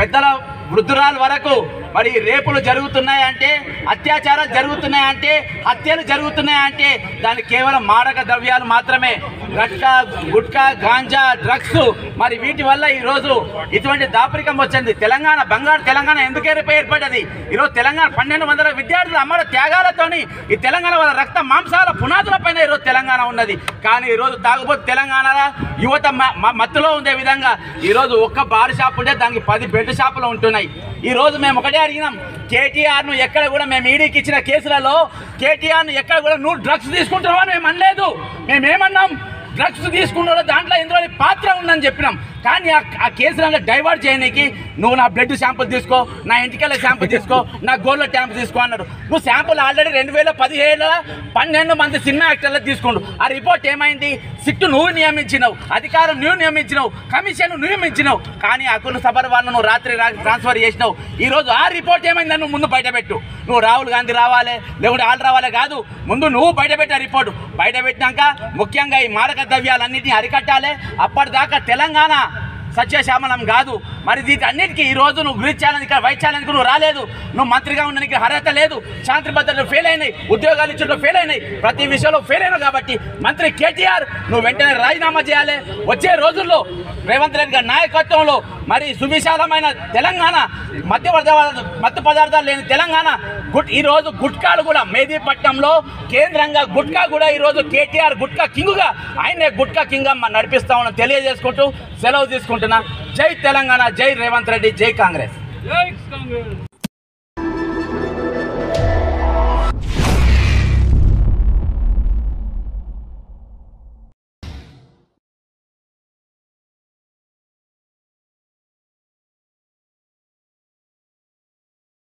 పెద్దల వృద్ధురాల వరకు మరి రేపులు జరుగుతున్నాయంటే అత్యాచారాలు జరుగుతున్నాయంటే హత్యలు జరుగుతున్నాయంటే దానికి కేవలం మారక ద్రవ్యాలు మాత్రమే గట్కా గుట్కా గాంజా డ్రగ్స్ మరి వీటి వల్ల ఈరోజు ఇటువంటి దాపరికం వచ్చింది తెలంగాణ బంగారు తెలంగాణ ఎందుకు ఏర్ప- ఏర్పడ్డది ఈరోజు తెలంగాణ పన్నెండు వందల విద్యార్థుల అమర త్యాగాలతోని ఈ తెలంగాణ వాళ్ళ రక్త మాంసాల పునాదుల పైన ఈరోజు తెలంగాణ ఉన్నది కానీ ఈరోజు తాగుబోతు తెలంగాణ యువత మ- మ- మత్తులో ఉండే విధంగా ఈరోజు ఒక్క బార్ షాప్ ఉంటే దానికి పది బెడ్ షాపులు ఉంటున్నాయి ఈ రోజు మేము ఒకటే అడిగినాం కేటీఆర్ను ఎక్కడ కూడా మేము ఈడీకి ఇచ్చిన కేసులలో కేటీఆర్ను ఎక్కడ కూడా నువ్వు డ్రగ్స్ తీసుకుంటున్నావు అని మేము అనలేదు మేమేమన్నాం డ్రగ్స్ తీసుకున్న దాంట్లో ఇందులో నీ పాత్ర ఉందని చెప్పినాం కానీ ఆ ఆ కేసులను డైవర్ట్ చేయడానికి నువ్వు నా బ్లడ్ శాంపుల్ తీసుకో నా ఇంటికెళ్ళ శాంపుల్ తీసుకో నా గోళ్ళ ట్యాంప్ తీసుకో అన్నాడు నువ్వు శాంపుల్ ఆల్రెడీ రెండు వేల పదిహేడులో పన్నెండు మంది సినిమా యాక్టర్లకు తీసుకుండు ఆ రిపోర్ట్ ఏమైంది సిట్టు నువ్వు నియమించినావు అధికారం నువ్వు నియమించినావు కమిషన్ నువ్వు నియమించినావు కానీ అకుల సబర్ వాళ్ళను నువ్వు రాత్రి రా- ట్రాన్స్ఫర్ చేసినావు ఈ రోజు ఆ రిపోర్ట్ ఏమైందని నువ్వు ముందు బయటపెట్టు నువ్వు రాహుల్ గాంధీ రావాలి లేకుంటే వాళ్ళు రావాలి కాదు ముందు నువ్వు బయటపెట్టే రిపోర్ట్ బయటపెట్టినాక ముఖ్యంగా ఈ మారక ద్రవ్యాలన్నింటినీ అరికట్టాలి అప్పటిదాకా తెలంగాణ సత్యశ్యామలం కాదు మరి వీటన్నిటికీ ఈ రోజు నువ్వు గ్రీచ్ ఛాలెంజ్ ఇక్కడ వైట్ ఛాలెంజ్ నువ్వు రాలేదు నువ్వు మంత్రిగా ఉండడానికి అర్హత లేదు శాంతి భద్రతలు ఫెయిల్ అయినాయి ఉద్యోగాలు ఇచ్చడంలో ఫెయిల్ అయినాయి ప్రతి విషయంలో ఫెయిల్ అయినావు కాబట్టి మంత్రి కేటీఆర్ నువ్వు వెంటనే రాజీనామా చేయాలి వచ్చే రోజుల్లో రేవంత్ రెడ్డి గారి నాయకత్వంలో మరి సువిశాలమైన తెలంగాణ మధ్య పదార్థాలు మత్తు పదార్థాలు లేని తెలంగాణ గుట్ ఈ రోజు గుట్కాలు కూడా మేదీపట్నంలో కేంద్రంగా గుట్కా కూడా ఈ రోజు కేటీఆర్ గుట్కా కింగుగా ఆయనే గుట్కా కింగ్ నడిపిస్తామని తెలియజేసుకుంటూ సెలవు తీసుకుంటున్నా జై తెలంగాణ జై రేవంత్ రెడ్డి జై కాంగ్రెస్ జై కాంగ్రెస్